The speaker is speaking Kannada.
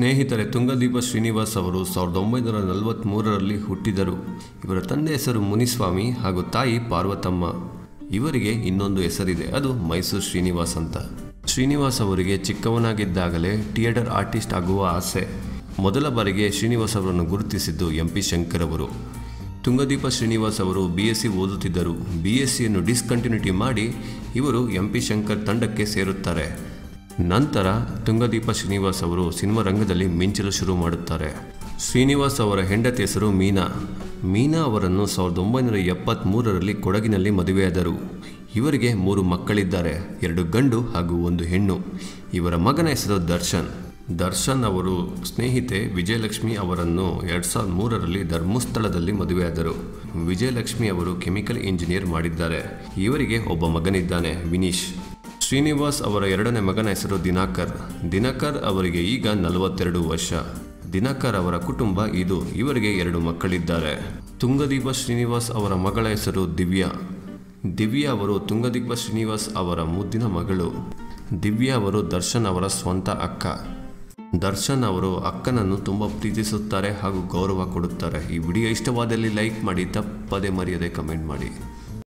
ಸ್ನೇಹಿತರೆ ತುಂಗದೀಪ ಶ್ರೀನಿವಾಸ್ ಅವರು ಸಾವಿರದ ಒಂಬೈನೂರ ನಲವತ್ತ್ಮೂರರಲ್ಲಿ ಹುಟ್ಟಿದರು ಇವರ ತಂದೆ ಹೆಸರು ಮುನಿಸ್ವಾಮಿ ಹಾಗೂ ತಾಯಿ ಪಾರ್ವತಮ್ಮ ಇವರಿಗೆ ಇನ್ನೊಂದು ಹೆಸರಿದೆ ಅದು ಮೈಸೂರು ಶ್ರೀನಿವಾಸ್ ಅಂತ ಶ್ರೀನಿವಾಸ್ ಅವರಿಗೆ ಚಿಕ್ಕವನಾಗಿದ್ದಾಗಲೇ ಥಿಯೇಟರ್ ಆರ್ಟಿಸ್ಟ್ ಆಗುವ ಆಸೆ ಮೊದಲ ಬಾರಿಗೆ ಶ್ರೀನಿವಾಸ್ ಅವರನ್ನು ಗುರುತಿಸಿದ್ದು ಎಂ ಪಿ ಶಂಕರ್ ಅವರು ತುಂಗದೀಪ ಶ್ರೀನಿವಾಸ್ ಅವರು ಬಿ ಎಸ್ ಸಿ ಓದುತ್ತಿದ್ದರು ಬಿ ಎಸ್ ಸಿಯನ್ನು ಡಿಸ್ಕಂಟಿನ್ಯೂಟಿ ಮಾಡಿ ಇವರು ಎಂ ಪಿ ಶಂಕರ್ ತಂಡಕ್ಕೆ ಸೇರುತ್ತಾರೆ ನಂತರ ತುಂಗದೀಪ ಶ್ರೀನಿವಾಸ್ ಅವರು ಸಿನಿಮಾ ರಂಗದಲ್ಲಿ ಮಿಂಚಲು ಶುರು ಮಾಡುತ್ತಾರೆ ಶ್ರೀನಿವಾಸ್ ಅವರ ಹೆಂಡತಿ ಹೆಸರು ಮೀನಾ ಮೀನಾ ಅವರನ್ನು ಸಾವಿರದ ಒಂಬೈನೂರ ಎಪ್ಪತ್ತ್ಮೂರರಲ್ಲಿ ಕೊಡಗಿನಲ್ಲಿ ಮದುವೆಯಾದರು ಇವರಿಗೆ ಮೂರು ಮಕ್ಕಳಿದ್ದಾರೆ ಎರಡು ಗಂಡು ಹಾಗೂ ಒಂದು ಹೆಣ್ಣು ಇವರ ಮಗನ ಹೆಸರು ದರ್ಶನ್ ದರ್ಶನ್ ಅವರು ಸ್ನೇಹಿತೆ ವಿಜಯಲಕ್ಷ್ಮಿ ಅವರನ್ನು ಎರಡು ಸಾವಿರದ ಮೂರರಲ್ಲಿ ಧರ್ಮಸ್ಥಳದಲ್ಲಿ ಮದುವೆಯಾದರು ವಿಜಯಲಕ್ಷ್ಮಿ ಅವರು ಕೆಮಿಕಲ್ ಇಂಜಿನಿಯರ್ ಮಾಡಿದ್ದಾರೆ ಇವರಿಗೆ ಒಬ್ಬ ಮಗನಿದ್ದಾನೆ ವಿನೀಶ್ ಶ್ರೀನಿವಾಸ್ ಅವರ ಎರಡನೇ ಮಗನ ಹೆಸರು ದಿನಾಕರ್ ದಿನಕರ್ ಅವರಿಗೆ ಈಗ ನಲವತ್ತೆರಡು ವರ್ಷ ದಿನಕರ್ ಅವರ ಕುಟುಂಬ ಇದು ಇವರಿಗೆ ಎರಡು ಮಕ್ಕಳಿದ್ದಾರೆ ತುಂಗದೀಪ ಶ್ರೀನಿವಾಸ್ ಅವರ ಮಗಳ ಹೆಸರು ದಿವ್ಯಾ ದಿವ್ಯಾ ಅವರು ತುಂಗದೀಪ ಶ್ರೀನಿವಾಸ್ ಅವರ ಮುದ್ದಿನ ಮಗಳು ದಿವ್ಯಾ ಅವರು ದರ್ಶನ್ ಅವರ ಸ್ವಂತ ಅಕ್ಕ ದರ್ಶನ್ ಅವರು ಅಕ್ಕನನ್ನು ತುಂಬ ಪ್ರೀತಿಸುತ್ತಾರೆ ಹಾಗೂ ಗೌರವ ಕೊಡುತ್ತಾರೆ ಈ ವಿಡಿಯೋ ಇಷ್ಟವಾದಲ್ಲಿ ಲೈಕ್ ಮಾಡಿ ತಪ್ಪದೇ ಮರೆಯದೆ ಕಮೆಂಟ್ ಮಾಡಿ